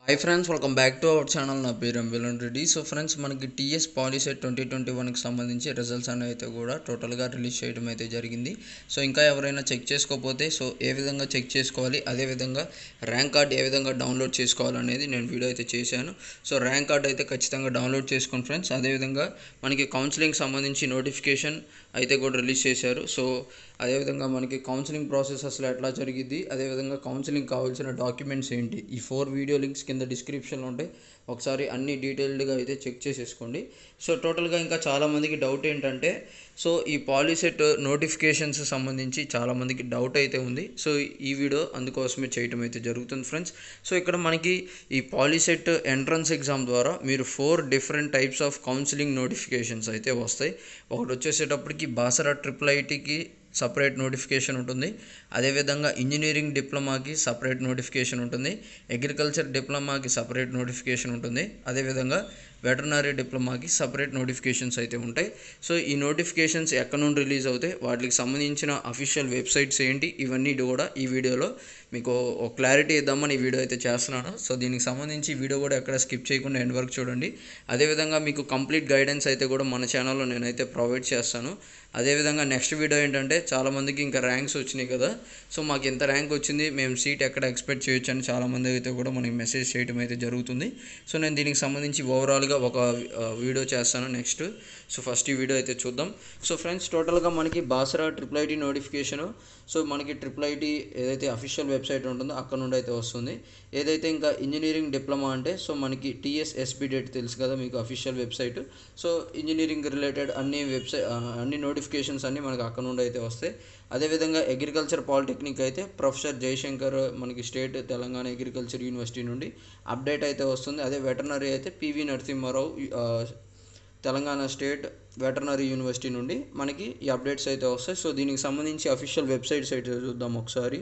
high friends welcome back to our channel నా పేరు ఎంబిలన్ రెడ్డి సో ఫ్రెండ్స్ మనకి టీఎస్ పాలిసెట్ ట్వంటీ ట్వంటీ వన్కి సంబంధించి రిజల్ట్స్ అనేవి అయితే కూడా టోటల్గా రిలీజ్ చేయడం అయితే జరిగింది సో ఇంకా ఎవరైనా చెక్ చేసుకోకపోతే సో ఏ విధంగా చెక్ చేసుకోవాలి అదేవిధంగా ర్యాంక్ కార్డ్ ఏ విధంగా డౌన్లోడ్ చేసుకోవాలనేది నేను వీడియో అయితే చేశాను సో ర్యాంక్ కార్డ్ అయితే ఖచ్చితంగా డౌన్లోడ్ చేసుకోండి ఫ్రెండ్స్ అదేవిధంగా మనకి కౌన్సిలింగ్ సంబంధించి నోటిఫికేషన్ అయితే కూడా రిలీజ్ చేశారు సో అదేవిధంగా మనకి కౌన్సిలింగ్ ప్రాసెస్ అసలు ఎట్లా జరిగిద్ది అదేవిధంగా కౌన్సిలింగ్ కావాల్సిన డాక్యుమెంట్స్ ఏంటి ఈ ఫోర్ వీడియో లింక్స్ కింద డిస్క్రిప్షన్లో ఉంటాయి ఒకసారి అన్ని డీటెయిల్డ్గా అయితే చెక్ చేసేసుకోండి సో టోటల్గా ఇంకా చాలామందికి డౌట్ ఏంటంటే సో ఈ పాలిసెట్ నోటిఫికేషన్స్ సంబంధించి చాలామందికి డౌట్ అయితే ఉంది సో ఈ వీడియో అందుకోసమే చేయటం అయితే జరుగుతుంది ఫ్రెండ్స్ సో ఇక్కడ మనకి ఈ పాలిసెట్ ఎంట్రన్స్ ఎగ్జామ్ ద్వారా మీరు four different types of counselling notifications అయితే వస్తాయి ఒకటి వచ్చేసేటప్పటికి బాసరా ట్రిపుల్ ఐటీకి సపరేట్ నోటిఫికేషన్ ఉంటుంది అదేవిధంగా ఇంజనీరింగ్ డిప్లొమాకి సపరేట్ నోటిఫికేషన్ ఉంటుంది అగ్రికల్చర్ డిప్లొమాకి సపరేట్ నోటిఫికేషన్ ఉంటుంది అదేవిధంగా వెటర్నరీ డిప్లొమాకి సపరేట్ నోటిఫికేషన్స్ అయితే ఉంటాయి సో ఈ నోటిఫికేషన్స్ ఎక్కడ నుండి రిలీజ్ అవుతాయి వాటికి సంబంధించిన అఫీషియల్ వెబ్సైట్స్ ఏంటి ఇవన్నీ కూడా ఈ వీడియోలో మీకు ఒక క్లారిటీ ఇద్దామని ఈ వీడియో అయితే చేస్తున్నాను సో దీనికి సంబంధించి వీడియో కూడా ఎక్కడ స్కిప్ చేయకుండా ఎండ్ వరకు చూడండి అదేవిధంగా మీకు కంప్లీట్ గైడెన్స్ అయితే కూడా మన ఛానల్లో నేనైతే ప్రొవైడ్ చేస్తాను అదేవిధంగా నెక్స్ట్ వీడియో ఏంటంటే చాలామందికి ఇంకా ర్యాంక్స్ వచ్చినాయి కదా సో మాకు ఎంత ర్యాంక్ వచ్చింది మేము సీట్ ఎక్కడ ఎక్స్పెక్ట్ చేయొచ్చు అని చాలామంది అయితే కూడా మనకి మెసేజ్ చేయడం అయితే జరుగుతుంది సో నేను దీనికి సంబంధించి ఓవరాల్గా ఒక వీడియో చేస్తాను నెక్స్ట్ సో ఫస్ట్ ఈ వీడియో అయితే చూద్దాం సో ఫ్రెండ్స్ టోటల్గా మనకి Basara triple IT notification so మనకి ట్రిపుల్ ఐటీ ఏదైతే అఫీషియల్ వెబ్సైట్ ఉంటుందో అక్కడ నుండి అయితే వస్తుంది ఏదైతే ఇంకా ఇంజనీరింగ్ డిప్లొమా అంటే సో మనకి టీఎస్ ఎస్పీ డేట్ తెలుసు కదా మీకు official website so engineering related అన్ని వెబ్సైట్ అన్ని నోటిఫికేషన్స్ అన్నీ మనకి అక్కడ నుండి అయితే వస్తాయి అదేవిధంగా అగ్రికల్చర్ పాలిటెక్నిక్ అయితే ప్రొఫెసర్ జయశంకర్ మనకి స్టేట్ తెలంగాణ అగ్రికల్చర్ యూనివర్సిటీ నుండి అప్డేట్ అయితే వస్తుంది అదే వెటర్నరీ అయితే PV Narasimha Rao Telangana state veterinary university నుండి మనకి ఈ అప్డేట్స్ అయితే వస్తాయి సో దీనికి సంబంధించి అఫీషియల్ వెబ్సైట్స్ అయితే చూద్దాం ఒకసారి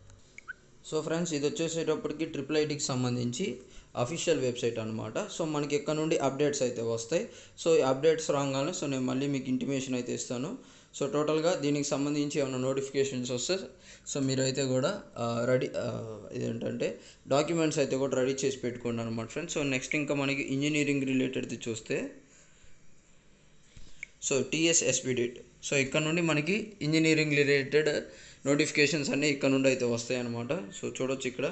సో ఫ్రెండ్స్ ఇది వచ్చేసేటప్పటికి ట్రిపుల్ ఐటీకి సంబంధించి అఫీషియల్ వెబ్సైట్ అనమాట సో మనకి ఇక్కడ నుండి అప్డేట్స్ అయితే వస్తాయి సో ఈ అప్డేట్స్ రాగానే సో నేను మళ్ళీ మీకు ఇంటిమేషన్ అయితే ఇస్తాను సో టోటల్గా దీనికి సంబంధించి ఏమైనా నోటిఫికేషన్స్ వస్తే సో మీరైతే కూడా రెడీ ఇదేంటంటే డాక్యుమెంట్స్ అయితే కూడా రెడీ చేసి పెట్టుకోండి అనమాట ఫ్రెండ్స్ సో నెక్స్ట్ ఇంకా మనకి ఇంజనీరింగ్ రిలేటెడ్ది చూస్తే సో టీఎస్ ఎస్పీడేట్ సో ఇక్కడ నుండి మనకి ఇంజనీరింగ్ రిలేటెడ్ నోటిఫికేషన్స్ అన్నీ ఇక్కడ నుండి అయితే వస్తాయి అన్నమాట సో చూడొచ్చు ఇక్కడ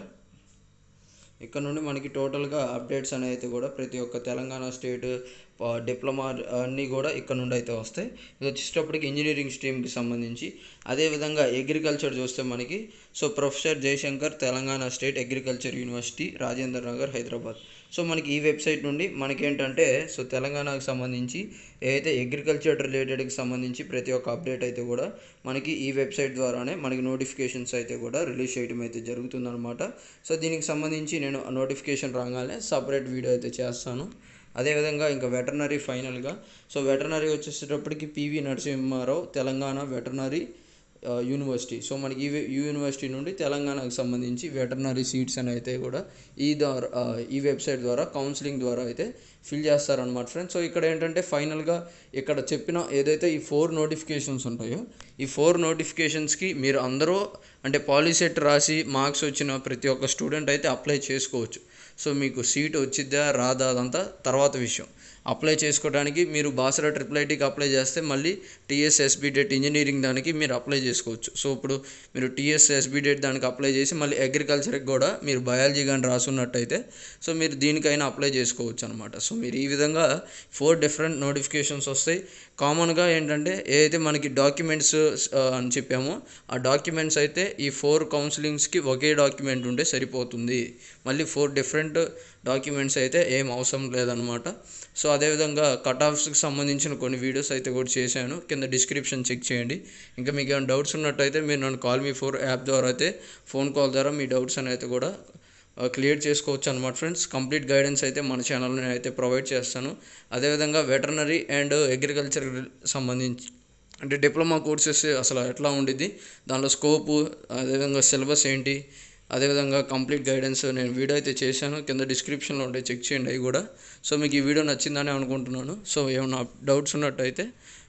ఇక్కడ నుండి మనకి టోటల్గా అప్డేట్స్ అనేవి అయితే కూడా ప్రతి ఒక్క తెలంగాణ స్టేట్ డిప్లొమా అన్నీ కూడా ఇక్కడ నుండి అయితే వస్తాయి ఇది వచ్చేటప్పటికి ఇంజనీరింగ్ స్ట్రీమ్కి సంబంధించి అదేవిధంగా అగ్రికల్చర్ చూస్తే మనకి so professor Jayashankar Telangana state agriculture university Rajendra Nagar Hyderabad so మనకి ఈ వెబ్సైట్ నుండి మనకేంటంటే సో తెలంగాణకు సంబంధించి ఏదైతే అగ్రికల్చర్ రిలేటెడ్కి సంబంధించి ప్రతి ఒక్క అప్డేట్ అయితే కూడా మనకి ఈ వెబ్సైట్ ద్వారానే మనకి నోటిఫికేషన్స్ అయితే కూడా రిలీజ్ చేయడం అయితే జరుగుతుందన్నమాట సో దీనికి సంబంధించి నేను నోటిఫికేషన్ రాగానే సపరేట్ వీడియో అయితే చేస్తాను అదేవిధంగా ఇంకా వెటర్నరీ ఫైనల్గా సో వెటర్నరీ వచ్చేసేటప్పటికి PV Narasimha Rao Telangana veterinary university so మనకి ఈ యూనివర్సిటీ నుండి తెలంగాణకు సంబంధించి వెటర్నరీ సీట్స్ అని అయితే కూడా ఈ ద్వారా ఈ వెబ్సైట్ ద్వారా కౌన్సిలింగ్ ద్వారా అయితే ఫిల్ చేస్తారనమాట ఫ్రెండ్స్ సో ఇక్కడ ఏంటంటే ఫైనల్గా ఇక్కడ చెప్పిన ఏదైతే ఈ ఫోర్ నోటిఫికేషన్స్ ఉంటాయో ఈ ఫోర్ నోటిఫికేషన్స్కి మీరు అందరూ అంటే పాలిసెట్ రాసి మార్క్స్ వచ్చిన ప్రతి ఒక్క స్టూడెంట్ అయితే అప్లై చేసుకోవచ్చు సో మీకు సీట్ వచ్చిద్దా రాదా అదంతా తర్వాత విషయం అప్లై చేసుకోవడానికి మీరు బాసరా ట్రిపుల్ ఐటీకి అప్లై చేస్తే మళ్ళీ టీఎస్ ఎస్బీ డేట్ ఇంజనీరింగ్ దానికి మీరు అప్లై చేసుకోవచ్చు సో ఇప్పుడు మీరు టీఎస్ ఎస్బీ డేట్ దానికి అప్లై చేసి మళ్ళీ అగ్రికల్చర్కి కూడా మీరు బయాలజీ కానీ రాసున్నట్టయితే సో మీరు దీనికైనా అప్లై చేసుకోవచ్చు అనమాట సో మీరు ఈ విధంగా ఫోర్ డిఫరెంట్ నోటిఫికేషన్స్ వస్తాయి కామన్గా ఏంటంటే ఏదైతే మనకి డాక్యుమెంట్స్ అని చెప్పామో ఆ డాక్యుమెంట్స్ అయితే ఈ ఫోర్ కౌన్సిలింగ్స్కి ఒకే డాక్యుమెంట్ ఉంటే సరిపోతుంది మళ్ళీ ఫోర్ డిఫరెంట్ డాక్యుమెంట్స్ అయితే ఏం అవసరం లేదనమాట సో అదేవిధంగా కట్ ఆఫ్స్కి సంబంధించిన కొన్ని వీడియోస్ అయితే కూడా చేశాను కింద డిస్క్రిప్షన్ చెక్ చేయండి ఇంకా మీకు ఏమైనా డౌట్స్ ఉన్నట్టయితే మీరు నన్ను కాల్ మీ ఫోర్ యాప్ ద్వారా అయితే ఫోన్ కాల్ ద్వారా మీ డౌట్స్ అని అయితే కూడా క్లియర్ చేసుకోవచ్చు అనమాట ఫ్రెండ్స్ కంప్లీట్ గైడెన్స్ అయితే మన ఛానల్లో నేను అయితే ప్రొవైడ్ చేస్తాను అదేవిధంగా వెటర్నరీ అండ్ అగ్రికల్చర్ సంబంధించి అంటే డిప్లొమా కోర్సెస్ అసలు ఎట్లా ఉండిద్ది దానిలో స్కోపు అదేవిధంగా సిలబస్ ఏంటి అదేవిధంగా కంప్లీట్ గైడెన్స్ నేను వీడియో అయితే చేశాను కింద డిస్క్రిప్షన్లో ఉంటే చెక్ చేయండి అవి కూడా సో మీకు ఈ వీడియో నచ్చిందని అనుకుంటున్నాను సో ఏమైనా డౌట్స్ ఉన్నట్టయితే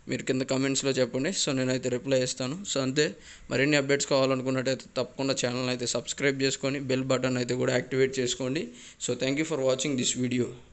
మీరు కింద కమెంట్స్లో చెప్పండి సో నేనైతే రిప్లై ఇస్తాను సో అంతే మరిన్ని అప్డేట్స్ కావాలనుకున్నట్టయితే తప్పకుండా ఛానల్ అయితే సబ్స్క్రైబ్ చేసుకొని బెల్ బటన్ అయితే కూడా యాక్టివేట్ చేసుకోండి so thank you for watching this video